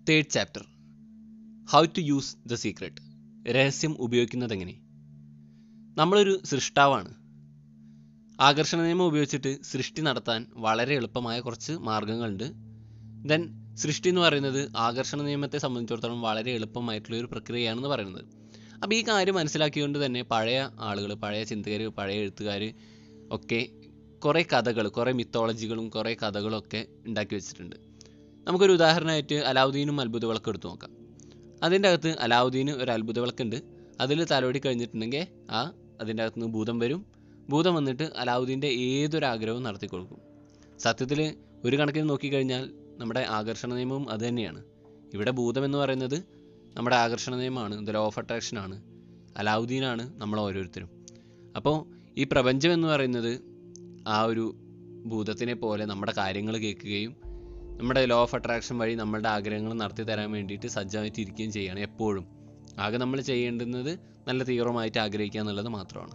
third chapter how to use the secret രഹസ്യം ഉപയോഗിക്കുന്നത് എങ്ങനെ നമ്മളൊരു സൃഷ്ടാവാണ് ആകർഷണ നിയമം ഉപയോഗിച്ചിട്ട് സൃഷ്ടി നടത്താൻ വളരെ എളുപ്പമായ കുറച്ച് മാർഗങ്ങളുണ്ട് ദെൻ സൃഷ്ടി എന്ന് പറയുന്നത് ആകർഷണ നിയമത്തെ സംബന്ധിച്ചിടത്തോളം വളരെ എളുപ്പമായിട്ടുള്ള ഒരു പ്രക്രിയയാണെന്ന് പറയുന്നത് അപ്പോൾ ഈ കാര്യം മനസ്സിലാക്കിക്കൊണ്ട് തന്നെ പഴയ ആളുകൾ പഴയ ചിന്തകർ പഴയ എഴുത്തുകാർ ഒക്കെ കുറേ കഥകൾ കുറേ മിത്തോളജികളും കുറേ കഥകളും ഒക്കെ ഉണ്ടാക്കി വെച്ചിട്ടുണ്ട് നമുക്കൊരു ഉദാഹരണമായിട്ട് അലാവുദ്ദീനും അത്ഭുത വിളക്ക് എടുത്തു നോക്കാം അതിൻ്റെ അകത്ത് അലാവുദ്ദീന് ഒരു അത്ഭുത വിളക്കുണ്ട് അതിൽ തലോടി കഴിഞ്ഞിട്ടുണ്ടെങ്കിൽ ആ അതിൻ്റെ അകത്ത് നിന്ന് ഭൂതം വരും ഭൂതം വന്നിട്ട് അലാവുദ്ദീൻ്റെ ഏതൊരു ആഗ്രഹവും നടത്തി കൊടുക്കും സത്യത്തിൽ ഒരു കണക്കിന് നോക്കിക്കഴിഞ്ഞാൽ നമ്മുടെ ആകർഷണ നിയമവും അത് തന്നെയാണ് ഇവിടെ ഭൂതം എന്ന് പറയുന്നത് നമ്മുടെ ആകർഷണ നിയമമാണ് ദ ലോ ഓഫ് അട്രാക്ഷൻ ആണ് അലാവുദ്ദീനാണ് നമ്മൾ ഓരോരുത്തരും അപ്പോൾ ഈ പ്രപഞ്ചം എന്ന് പറയുന്നത് ആ ഒരു ഭൂതത്തിനെ പോലെ നമ്മുടെ കാര്യങ്ങൾ കേൾക്കുകയും നമ്മുടെ ലോ ഓഫ് അട്രാക്ഷൻ വഴി നമ്മളുടെ ആഗ്രഹങ്ങൾ നടത്തി തരാൻ വേണ്ടിയിട്ട് സജ്ജമായിട്ട് ഇരിക്കുകയും ചെയ്യണം എപ്പോഴും ആകെ നമ്മൾ ചെയ്യേണ്ടുന്നത് നല്ല തീവ്രമായിട്ട് ആഗ്രഹിക്കുക എന്നുള്ളത് മാത്രമാണ്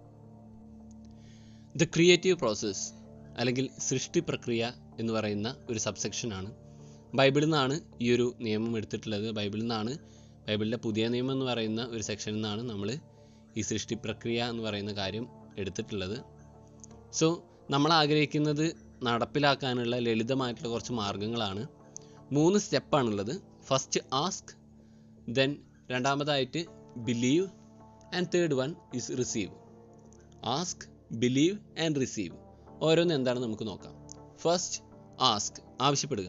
ദ ക്രിയേറ്റീവ് പ്രോസസ്സ് അല്ലെങ്കിൽ സൃഷ്ടി പ്രക്രിയ എന്ന് പറയുന്ന ഒരു സബ്സെക്ഷനാണ് ബൈബിളിൽ നിന്നാണ് ഈ ഒരു നിയമം എടുത്തിട്ടുള്ളത് ബൈബിളിൽ നിന്നാണ് ബൈബിളിലെ പുതിയ നിയമം എന്ന് പറയുന്ന ഒരു സെക്ഷനിൽ നിന്നാണ് നമ്മൾ ഈ സൃഷ്ടി പ്രക്രിയ എന്ന് പറയുന്ന കാര്യം എടുത്തിട്ടുള്ളത് സോ നമ്മൾ ആഗ്രഹിക്കുന്നത് നടപ്പിലാക്കാനുള്ള ലളിതമായിട്ടുള്ള കുറച്ച് മാർഗങ്ങളാണ് മൂന്ന് സ്റ്റെപ്പാണുള്ളത് ഫസ്റ്റ് ആസ്ക് ദെൻ രണ്ടാമതായിട്ട് believe and third one is receive ask believe and receive ഓരോന്ന് എന്താണെന്ന് നമുക്ക് നോക്കാം ഫസ്റ്റ് ആസ്ക് ആവശ്യപ്പെടുക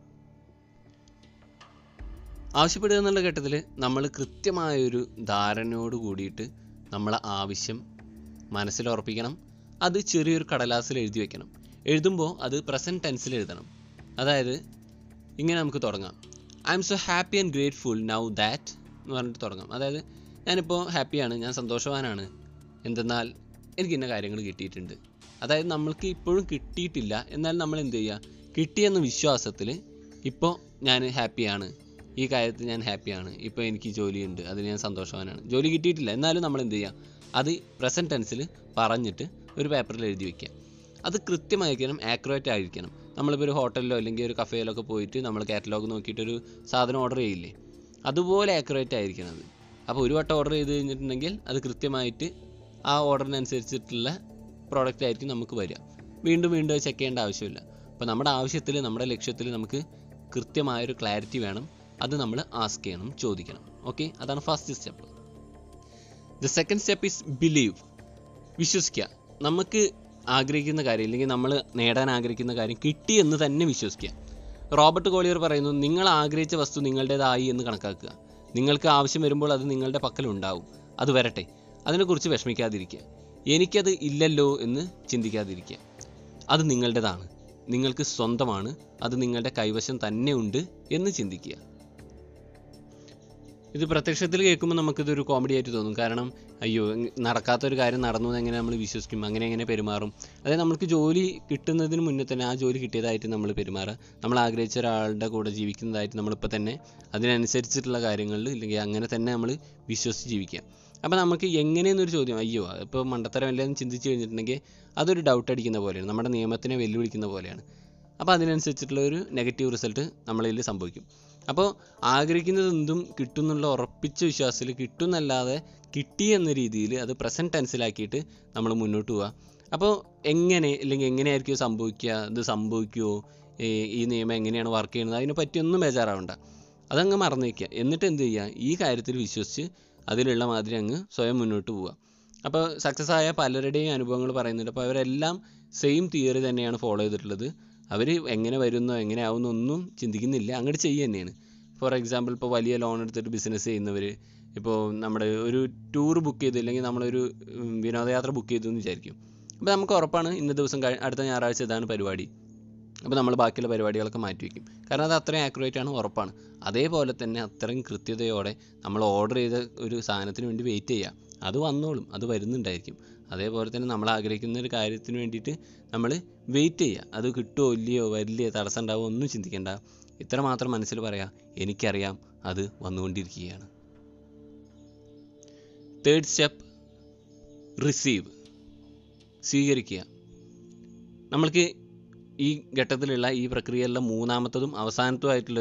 ആവശ്യപ്പെടുക എന്നുള്ള ഘട്ടത്തിൽ നമ്മൾ കൃത്യമായൊരു ധാരണയോട് കൂടിയിട്ട് നമ്മളെ ആവശ്യം മനസ്സിൽ ഉറപ്പിക്കണം അത് ചെറിയൊരു കടലാസിൽ എഴുതി വെക്കണം എഴുതുമ്പോൾ അത് പ്രസൻറ്റ് ടെൻസിൽ എഴുതണം അതായത് ഇങ്ങനെ നമുക്ക് തുടങ്ങാം I'm so happy and grateful now that എന്ന് പറഞ്ഞിട്ട് തുടങ്ങാം അതായത് ഞാനിപ്പോൾ ഹാപ്പിയാണ് ഞാൻ സന്തോഷവാനാണ് എന്തെന്നാൽ എനിക്ക് ഇന്ന കാര്യങ്ങൾ കിട്ടിയിട്ടുണ്ട് അതായത് നമ്മൾക്ക് ഇപ്പോഴും കിട്ടിയിട്ടില്ല എന്നാൽ നമ്മൾ എന്ത് ചെയ്യുക കിട്ടിയെന്ന വിശ്വാസത്തിൽ ഇപ്പോൾ ഞാൻ ഹാപ്പിയാണ് ഈ കാര്യത്തിൽ ഞാൻ ഹാപ്പിയാണ് ഇപ്പോൾ എനിക്ക് ജോലിയുണ്ട് അതിൽ ഞാൻ സന്തോഷവാനാണ് ജോലി കിട്ടിയിട്ടില്ല എന്നാലും നമ്മൾ എന്ത് ചെയ്യുക അത് പ്രസൻറ്റ് ടെൻസിൽ പറഞ്ഞിട്ട് ഒരു പേപ്പറിൽ എഴുതി വെക്കുക അത് കൃത്യമായിരിക്കണം ആക്യുറേറ്റ് ആയിരിക്കണം നമ്മളിപ്പോൾ ഒരു ഹോട്ടലിലോ അല്ലെങ്കിൽ ഒരു കഫേയിലോ ഒക്കെ പോയിട്ട് നമ്മൾ കാറ്റലോഗ് നോക്കിയിട്ടൊരു സാധനം ഓർഡർ ചെയ്യില്ലേ അതുപോലെ ആക്യുറേറ്റ് ആയിരിക്കണം അത് അപ്പോൾ ഒരു വട്ടം ഓർഡർ ചെയ്ത് കഴിഞ്ഞിട്ടുണ്ടെങ്കിൽ അത് കൃത്യമായിട്ട് ആ ഓർഡറിനനുസരിച്ചിട്ടുള്ള പ്രോഡക്റ്റ് ആയിരിക്കും നമുക്ക് വരിക വീണ്ടും വീണ്ടും ചെക്ക് ചെയ്യേണ്ട ആവശ്യമില്ല അപ്പോൾ നമ്മുടെ ആവശ്യത്തിൽ നമ്മുടെ ലക്ഷ്യത്തിൽ നമുക്ക് കൃത്യമായൊരു ക്ലാരിറ്റി വേണം അത് നമ്മൾ ആസ്ക് ചെയ്യണം ചോദിക്കണം ഓക്കെ അതാണ് first step the second step is believe വിശ്വസിക്കുക നമുക്ക് ആഗ്രഹിക്കുന്ന കാര്യം അല്ലെങ്കിൽ നമ്മൾ നേടാൻ ആഗ്രഹിക്കുന്ന കാര്യം കിട്ടി എന്ന് തന്നെ വിശ്വസിക്കുക റോബർട്ട് കോളിയർ പറയുന്നു നിങ്ങൾ ആഗ്രഹിച്ച വസ്തു നിങ്ങളുടേതായി എന്ന് കണക്കാക്കുക നിങ്ങൾക്ക് ആവശ്യം വരുമ്പോൾ അത് നിങ്ങളുടെ പക്കലുണ്ടാവും അത് വരട്ടെ അതിനെക്കുറിച്ച് വിഷമിക്കാതിരിക്കുക എനിക്കത് ഇല്ലല്ലോ എന്ന് ചിന്തിക്കാതിരിക്കുക അത് നിങ്ങളുടേതാണ് നിങ്ങൾക്ക് സ്വന്തമാണ് അത് നിങ്ങളുടെ കൈവശം തന്നെ ഉണ്ട് എന്ന് ചിന്തിക്കുക ഇത് പ്രത്യക്ഷത്തിൽ കേൾക്കുമ്പോൾ നമുക്കിതൊരു കോമഡി ആയിട്ട് തോന്നും കാരണം അയ്യോ എങ് നടക്കാത്തൊരു കാര്യം നടന്നു എന്ന് എങ്ങനെ നമ്മൾ വിശ്വസിക്കും അങ്ങനെ എങ്ങനെ പെരുമാറും അതായത് നമുക്ക് ജോലി കിട്ടുന്നതിന് മുന്നേ തന്നെ ആ ജോലി കിട്ടിയതായിട്ട് നമ്മൾ പെരുമാറുക നമ്മൾ ആഗ്രഹിച്ച ഒരാളുടെ കൂടെ ജീവിക്കുന്നതായിട്ട് നമ്മളിപ്പോൾ തന്നെ അതിനനുസരിച്ചിട്ടുള്ള കാര്യങ്ങളിൽ ഇല്ലെങ്കിൽ അങ്ങനെ തന്നെ നമ്മൾ വിശ്വസിച്ച് ജീവിക്കുക അപ്പോൾ നമുക്ക് എങ്ങനെയെന്നൊരു ചോദ്യം അയ്യോ ഇപ്പോൾ മണ്ടത്തരം എല്ലാം ചിന്തിച്ച് കഴിഞ്ഞിട്ടുണ്ടെങ്കിൽ അതൊരു ഡൗട്ട് അടിക്കുന്ന പോലെയാണ് നമ്മുടെ നിയമത്തിനെ വെല്ലുവിളിക്കുന്ന പോലെയാണ് അപ്പോൾ അതിനനുസരിച്ചിട്ടുള്ള ഒരു നെഗറ്റീവ് റിസൾട്ട് നമ്മളിൽ സംഭവിക്കും അപ്പോൾ ആഗ്രഹിക്കുന്നത് എന്തും കിട്ടും എന്നുള്ള ഉറപ്പിച്ച വിശ്വാസത്തിൽ കിട്ടുന്നല്ലാതെ കിട്ടി എന്ന രീതിയിൽ അത് പ്രസൻറ്റ് ടെൻസിലാക്കിയിട്ട് നമ്മൾ മുന്നോട്ട് പോവുക അപ്പോൾ എങ്ങനെ അല്ലെങ്കിൽ എങ്ങനെയായിരിക്കും സംഭവിക്കുക ഇത് സംഭവിക്കുമോ ഈ നിയമം എങ്ങനെയാണ് വർക്ക് ചെയ്യുന്നത് അതിനെ പറ്റിയൊന്നും ബേജാറാവണ്ട അതങ്ങ് മറന്നു വയ്ക്കുക എന്നിട്ട് എന്ത് ചെയ്യുക ഈ കാര്യത്തിൽ വിശ്വസിച്ച് അതിലുള്ള മാതിരി അങ്ങ് സ്വയം മുന്നോട്ട് പോവുക അപ്പോൾ സക്സസ് ആയ പലരുടെയും അനുഭവങ്ങൾ പറയുന്നുണ്ട് അപ്പോൾ അവരെല്ലാം സെയിം തിയറി തന്നെയാണ് ഫോളോ ചെയ്തിട്ടുള്ളത് അവർ എങ്ങനെ വരുന്നോ എങ്ങനെ ആവുന്നോ ഒന്നും ചിന്തിക്കുന്നില്ല അങ്ങോട്ട് ചെയ്യുക തന്നെയാണ് ഫോർ എക്സാമ്പിൾ ഇപ്പോൾ വലിയ ലോൺ എടുത്തിട്ട് ബിസിനസ് ചെയ്യുന്നവർ ഇപ്പോൾ നമ്മുടെ ഒരു ടൂർ ബുക്ക് ചെയ്തു അല്ലെങ്കിൽ നമ്മളൊരു ഉം, വിനോദയാത്ര ബുക്ക് ചെയ്തു എന്ന് വിചാരിക്കും അപ്പോൾ നമുക്ക് ഉറപ്പാണ് ഇന്ന ദിവസം കഴി അടുത്ത ഞായറാഴ്ച ഇതാണ് പരിപാടി അപ്പോൾ നമ്മൾ ബാക്കിയുള്ള പരിപാടികളൊക്കെ മാറ്റി വയ്ക്കും കാരണം അത് അത്രയും ആക്യുറേറ്റ് ആണ് ഉറപ്പാണ് അതേപോലെ തന്നെ അത്രയും കൃത്യതയോടെ നമ്മൾ ഓർഡർ ചെയ്ത ഒരു സാധനത്തിന് വേണ്ടി വെയിറ്റ് ചെയ്യുക അത് വന്നോളും അത് വരുന്നുണ്ടായിരിക്കും അതേപോലെ തന്നെ നമ്മൾ ആഗ്രഹിക്കുന്ന ഒരു കാര്യത്തിന് വേണ്ടിയിട്ട് നമ്മൾ വെയിറ്റ് ചെയ്യുക അത് കിട്ടുമോ ഇല്ലയോ വരില്ലേ തടസ്സം ഉണ്ടാവുമോ ഒന്നും ചിന്തിക്കേണ്ട ഇത്ര മാത്രം മനസ്സിൽ പറയാം എനിക്കറിയാം അത് വന്നുകൊണ്ടിരിക്കുകയാണ് തേർഡ് സ്റ്റെപ്പ് റിസീവ് സ്വീകരിക്കുക നമ്മൾക്ക് ഈ ഘട്ടത്തിലുള്ള ഈ പ്രക്രിയയിലുള്ള മൂന്നാമത്തതും അവസാനത്തുമായിട്ടുള്ളൊരു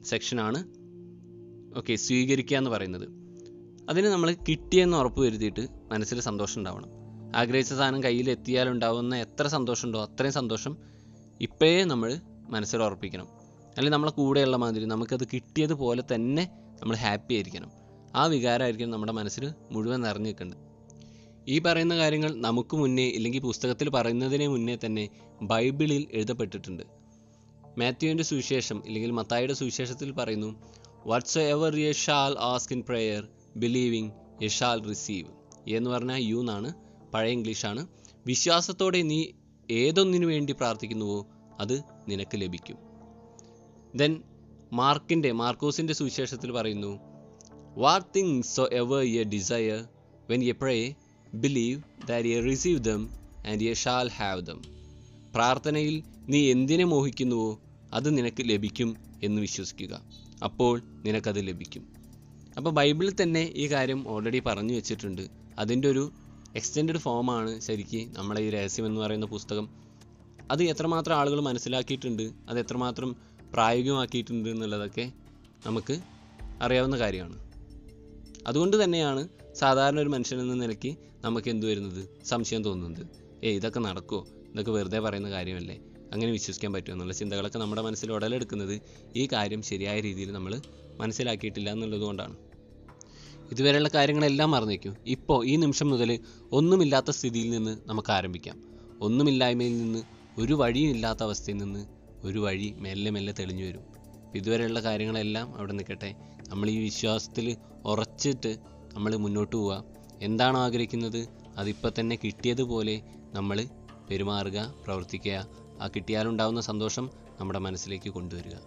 സെക്ഷനാണ് ഓക്കെ സ്വീകരിക്കുക എന്ന് പറയുന്നത് അതിന് നമ്മൾ കിട്ടിയെന്ന് ഉറപ്പ് വരുത്തിയിട്ട് മനസ്സിൽ സന്തോഷം ഉണ്ടാവണം ആഗ്രഹിച്ച സാധനം കയ്യിൽ എത്തിയാൽ ഉണ്ടാവുന്ന എത്ര സന്തോഷമുണ്ടോ അത്രയും സന്തോഷം ഇപ്പോഴേ നമ്മൾ മനസ്സിൽ ഉറപ്പിക്കണം അല്ലെങ്കിൽ നമ്മളെ കൂടെയുള്ള മാതിരി നമുക്കത് കിട്ടിയതുപോലെ തന്നെ നമ്മൾ ഹാപ്പി ആയിരിക്കണം ആ വികാരമായിരിക്കും നമ്മുടെ മനസ്സിൽ മുഴുവൻ നിറഞ്ഞു നിൽക്കേണ്ടത് ഈ പറയുന്ന കാര്യങ്ങൾ നമുക്ക് മുന്നേ ഇല്ലെങ്കിൽ പുസ്തകത്തിൽ പറയുന്നതിന് മുന്നേ തന്നെ ബൈബിളിൽ എഴുതപ്പെട്ടിട്ടുണ്ട് മാത്യുവിൻ്റെ സുവിശേഷം ഇല്ലെങ്കിൽ മത്തായിയുടെ സുവിശേഷത്തിൽ പറയുന്നു whatsoever ye shall ask in prayer believing ye shall receive എന്ന് പറഞ്ഞാൽ യു എന്നാണ് പഴയ ഇംഗ്ലീഷാണ് വിശ്വാസത്തോടെ നീ ഏതൊന്നിനു വേണ്ടി പ്രാർത്ഥിക്കുന്നുവോ അത് നിനക്ക് ലഭിക്കും ദെൻ മാർക്കിൻ്റെ മാർക്കോസിൻ്റെ സുവിശേഷത്തിൽ പറയുന്നു what things soever ye desire when ye pray believe that ye receive them and ye shall have them പ്രാർത്ഥനയിൽ നീ എന്തിനെ മോഹിക്കുന്നുവോ അത് നിനക്ക് ലഭിക്കും എന്ന് വിശ്വസിക്കുക അപ്പോൾ നിനക്കത് ലഭിക്കും അപ്പോൾ ബൈബിളിൽ തന്നെ ഈ കാര്യം ഓൾറെഡി പറഞ്ഞു വെച്ചിട്ടുണ്ട് അതിൻ്റെ ഒരു എക്സ്റ്റെൻഡ് ഫോമാണ് ശരിക്ക് നമ്മളെ ഈ രഹസ്യം എന്ന് പറയുന്ന പുസ്തകം അത് എത്രമാത്രം ആളുകൾ മനസ്സിലാക്കിയിട്ടുണ്ട് അത് എത്രമാത്രം പ്രായോഗികമാക്കിയിട്ടുണ്ട് എന്നുള്ളതൊക്കെ നമുക്ക് അറിയാവുന്ന കാര്യമാണ് അതുകൊണ്ട് തന്നെയാണ് സാധാരണ ഒരു മനുഷ്യൻ എന്ന നിലയ്ക്ക് നമുക്ക് എന്ത് വരുന്നത് സംശയം തോന്നുന്നത് ഏ ഇതൊക്കെ നടക്കുമോ ഇതൊക്കെ വെറുതെ പറയുന്ന കാര്യമല്ലേ അങ്ങനെ വിശ്വസിക്കാൻ പറ്റുമോ എന്നുള്ള ചിന്തകളൊക്കെ നമ്മുടെ മനസ്സിൽ ഉടലെടുക്കുന്നത് ഈ കാര്യം ശരിയായ രീതിയിൽ നമ്മൾ മനസ്സിലാക്കിയിട്ടില്ല എന്നുള്ളത് കൊണ്ടാണ് ഇതുവരെയുള്ള കാര്യങ്ങളെല്ലാം മറന്നേക്കും ഇപ്പോൾ ഈ നിമിഷം മുതൽ ഒന്നുമില്ലാത്ത സ്ഥിതിയിൽ നിന്ന് നമുക്ക് ആരംഭിക്കാം ഒന്നുമില്ലായ്മയിൽ നിന്ന് ഒരു വഴിയും ഇല്ലാത്ത അവസ്ഥയിൽ നിന്ന് ഒരു വഴി മെല്ലെ മെല്ലെ തെളിഞ്ഞു വരും അപ്പോൾ ഇതുവരെയുള്ള കാര്യങ്ങളെല്ലാം അവിടെ നിൽക്കട്ടെ നമ്മൾ ഈ വിശ്വാസത്തിൽ ഉറച്ചിട്ട് നമ്മൾ മുന്നോട്ട് പോവുക എന്താണോ ആഗ്രഹിക്കുന്നത് അതിപ്പോൾ തന്നെ കിട്ടിയതുപോലെ നമ്മൾ പെരുമാറുക പ്രവർത്തിക്കുക ആ കിട്ടിയാലുണ്ടാവുന്ന സന്തോഷം നമ്മുടെ മനസ്സിലേക്ക് കൊണ്ടുവരിക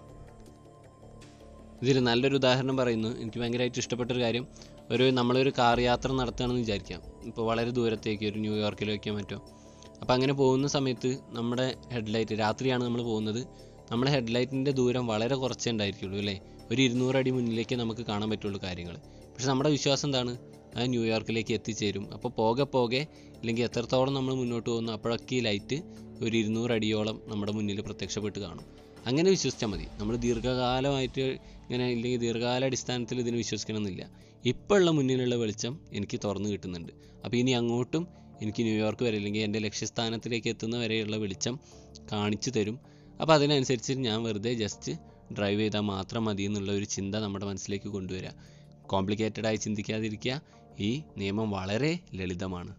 ഇതിൽ നല്ലൊരു ഉദാഹരണം പറയുന്നു എനിക്ക് ഭയങ്കരമായിട്ട് ഇഷ്ടപ്പെട്ടൊരു കാര്യം ഒരു നമ്മളൊരു കാർ യാത്ര നടത്തുകയാണെന്ന് വിചാരിക്കാം ഇപ്പോൾ വളരെ ദൂരത്തേക്ക് ഒരു ന്യൂയോർക്കിലേക്കോ മറ്റോ അപ്പോൾ അങ്ങനെ പോകുന്ന സമയത്ത് നമ്മുടെ ഹെഡ്ലൈറ്റ് രാത്രിയാണ് നമ്മൾ പോകുന്നത് നമ്മുടെ ഹെഡ്ലൈറ്റിൻ്റെ ദൂരം വളരെ കുറച്ചേ ഉണ്ടായിരിക്കുള്ളൂ അല്ലേ ഒരു ഇരുന്നൂറ് അടി മുന്നിലേക്ക് നമുക്ക് കാണാൻ പറ്റുള്ളൂ കാര്യങ്ങൾ പക്ഷെ നമ്മുടെ വിശ്വാസം എന്താണ് ആ ന്യൂയോർക്കിലേക്ക് എത്തിച്ചേരും അപ്പോൾ പോകെ പോകെ അല്ലെങ്കിൽ എത്രത്തോളം നമ്മൾ മുന്നോട്ട് പോകുന്നു അപ്പോഴൊക്കെ ഈ ലൈറ്റ് ഒരു ഇരുന്നൂറ് അടിയോളം നമ്മുടെ മുന്നിൽ പ്രത്യക്ഷപ്പെട്ട് കാണും അങ്ങനെ വിശ്വസിച്ചാൽ മതി നമ്മൾ ദീർഘകാലമായിട്ട് ഇങ്ങനെ ഇല്ലെങ്കിൽ ദീർഘകാല അടിസ്ഥാനത്തിൽ ഇതിന് വിശ്വസിക്കണമെന്നില്ല ഇപ്പോൾ ഉള്ള മുന്നിലുള്ള വെളിച്ചം എനിക്ക് തുറന്നു കിട്ടുന്നുണ്ട് അപ്പോൾ ഇനി അങ്ങോട്ടും എനിക്ക് ന്യൂയോർക്ക് വരെ അല്ലെങ്കിൽ എൻ്റെ ലക്ഷ്യസ്ഥാനത്തിലേക്ക് എത്തുന്ന വരെയുള്ള വെളിച്ചം കാണിച്ചു തരും അപ്പോൾ അതിനനുസരിച്ച് ഞാൻ വെറുതെ ജസ്റ്റ് ഡ്രൈവ് ചെയ്താൽ മാത്രം മതി എന്നുള്ള ഒരു ചിന്ത നമ്മുടെ മനസ്സിലേക്ക് കൊണ്ടുവരിക കോംപ്ലിക്കേറ്റഡ് ആയി ചിന്തിക്കാതിരിക്കുക ഈ നിയമം വളരെ ലളിതമാണ്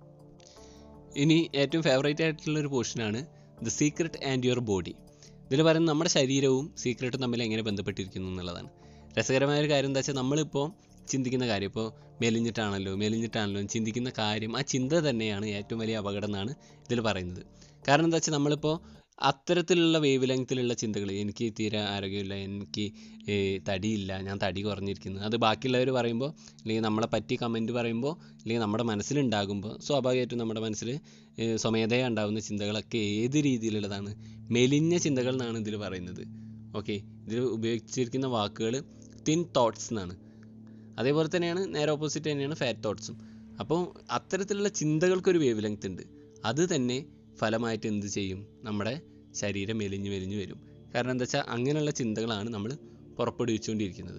ഇനി ഏറ്റവും ഫേവറേറ്റ് ആയിട്ടുള്ള ഒരു പോർഷനാണ് the secret and your body ഇതിൽ പറയുന്നത് നമ്മുടെ ശരീരവും സീക്രട്ടും തമ്മിൽ എങ്ങനെ ബന്ധപ്പെട്ടിരിക്കുന്നു എന്നുള്ളതാണ് രസകരമായ ഒരു കാര്യം എന്താ വെച്ചാൽ നമ്മളിപ്പോൾ ചിന്തിക്കുന്ന കാര്യം ഇപ്പോൾ മെലിഞ്ഞിട്ടാണല്ലോ മെലിഞ്ഞിട്ടാണല്ലോ എന്ന് ചിന്തിക്കുന്ന കാര്യം ആ ചിന്ത തന്നെയാണ് ഏറ്റവും വലിയ അപകടം എന്നാണ് ഇതിൽ പറയുന്നത് കാരണം എന്താ വെച്ചാൽ നമ്മളിപ്പോൾ അത്തരത്തിലുള്ള വേവ് ലെങ്ത്തിലുള്ള ചിന്തകൾ എനിക്ക് തീരെ ആരോഗ്യമില്ല എനിക്ക് ഏ, തടിയില്ല ഞാൻ തടി കുറഞ്ഞിരിക്കുന്നു അത് ബാക്കിയുള്ളവർ പറയുമ്പോൾ അല്ലെങ്കിൽ നമ്മളെ പറ്റി കമൻറ്റ് പറയുമ്പോൾ അല്ലെങ്കിൽ നമ്മുടെ മനസ്സിലുണ്ടാകുമ്പോൾ സ്വാഭാവികമായിട്ടും നമ്മുടെ മനസ്സിൽ ഏ, സ്വമേധയാ ഉണ്ടാകുന്ന ചിന്തകളൊക്കെ ഏത് രീതിയിലുള്ളതാണ് മെലിഞ്ഞ ചിന്തകൾ എന്നാണ് ഇതിൽ പറയുന്നത് ഓക്കെ ഇതിൽ ഉപയോഗിച്ചിരിക്കുന്ന വാക്കുകൾ തിൻ തോട്ട്സ് എന്നാണ് അതേപോലെ തന്നെയാണ് നേരെ ഓപ്പോസിറ്റ് തന്നെയാണ് ഫാറ്റ് തോട്ട്സും അപ്പോൾ അത്തരത്തിലുള്ള ചിന്തകൾക്കൊരു വേവ് ലെങ്ത് ഉണ്ട് അത് തന്നെ ഫലമായിട്ട് എന്ത് ചെയ്യും നമ്മുടെ ശരീരം മെലിഞ്ഞു മെലിഞ്ഞു വരും കാരണം എന്താ വെച്ചാൽ അങ്ങനെയുള്ള ചിന്തകളാണ് നമ്മൾ പുറപ്പെടുവിച്ചുകൊണ്ടിരിക്കുന്നത്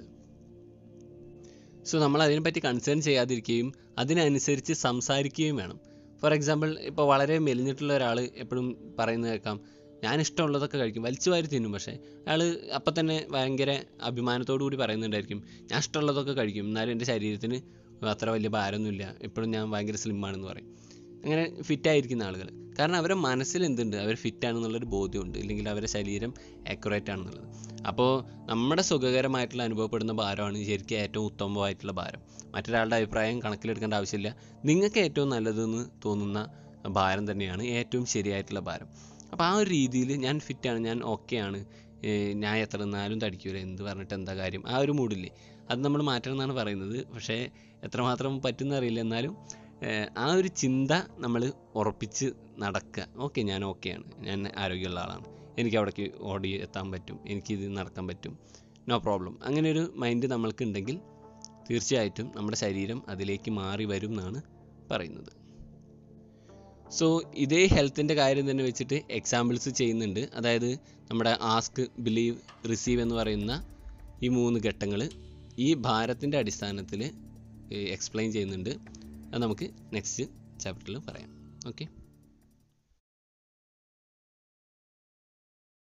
സോ നമ്മൾ അതിനെപ്പറ്റി കൺസേൺ ചെയ്യാതിരിക്കുകയും അതിനനുസരിച്ച് സംസാരിക്കുകയും വേണം ഫോർ എക്സാമ്പിൾ ഇപ്പോൾ വളരെ മെലിഞ്ഞിട്ടുള്ള ഒരാൾ എപ്പോഴും പറയുന്നത് കേൾക്കാം ഞാൻ ഇഷ്ടമുള്ളതൊക്കെ കഴിക്കും വലിച്ചു വാരി തിന്നും പക്ഷേ അയാൾ അപ്പം തന്നെ ഭയങ്കര അഭിമാനത്തോടു കൂടി പറയുന്നുണ്ടായിരിക്കും ഞാൻ ഇഷ്ടമുള്ളതൊക്കെ കഴിക്കും എന്നാലും എൻ്റെ ശരീരത്തിന് അത്ര വലിയ ഭാരമൊന്നുമില്ല എപ്പോഴും ഞാൻ ഭയങ്കര slim ആണെന്ന് പറയും അങ്ങനെ fit ആയിരിക്കുന്ന ആളുകൾ കാരണം അവരുടെ മനസ്സിൽ എന്തുണ്ട് അവർ ഫിറ്റ് ആണെന്നുള്ളൊരു ബോധ്യമുണ്ട് ഇല്ലെങ്കിൽ അവരുടെ ശരീരം ആക്യുറേറ്റ് ആണെന്നുള്ളത് അപ്പോൾ നമ്മുടെ സുഖകരമായിട്ടുള്ള അനുഭവപ്പെടുന്ന ഭാരമാണ് ശരിക്കും ഏറ്റവും ഉത്തമമായിട്ടുള്ള ഭാരം മറ്റൊരാളുടെ അഭിപ്രായം കണക്കിലെടുക്കേണ്ട ആവശ്യമില്ല നിങ്ങൾക്ക് ഏറ്റവും നല്ലതെന്ന് തോന്നുന്ന ഭാരം തന്നെയാണ് ഏറ്റവും ശരിയായിട്ടുള്ള ഭാരം അപ്പോൾ ആ ഒരു രീതിയിൽ ഞാൻ ഫിറ്റാണ് ഞാൻ ഓക്കെയാണ് ഞാൻ എത്ര നിന്നാലും തടിക്കൂല എന്ത് പറഞ്ഞിട്ട് എന്താ കാര്യം ആ ഒരു മൂഡില്ലേ അത് നമ്മൾ മാറ്റണം എന്നാണ് പറയുന്നത് പക്ഷേ എത്രമാത്രം പറ്റുന്ന അറിയില്ല എന്നാലും ഏഹ് ആ ഒരു ചിന്ത നമ്മൾ ഉറപ്പിച്ച് നടക്കുക ഓക്കെ ഞാൻ ഓക്കെയാണ് ഞാൻ ആരോഗ്യമുള്ള ആളാണ് എനിക്ക് അവിടേക്ക് ഓടി എത്താൻ പറ്റും എനിക്കിത് നടക്കാൻ പറ്റും നോ പ്രോബ്ലം അങ്ങനെ ഒരു മൈൻഡ് നമ്മൾക്ക് ഉണ്ടെങ്കിൽ തീർച്ചയായിട്ടും നമ്മുടെ ശരീരം അതിലേക്ക് മാറി വരും എന്നാണ് പറയുന്നത് സോ ഇതേ ഹെൽത്തിൻ്റെ കാര്യം തന്നെ വെച്ചിട്ട് എക്സാമ്പിൾസ് ചെയ്യുന്നുണ്ട് അതായത് നമ്മുടെ ആസ്ക് ബിലീവ് റിസീവ് എന്ന് പറയുന്ന ഈ മൂന്ന് ഘട്ടങ്ങൾ ഈ ഭാരത്തിൻ്റെ അടിസ്ഥാനത്തിൽ എക്സ്പ്ലെയിൻ ചെയ്യുന്നുണ്ട് അത് നമുക്ക് നെക്സ്റ്റ് ചാപ്റ്ററിൽ പറയാം ഓക്കെ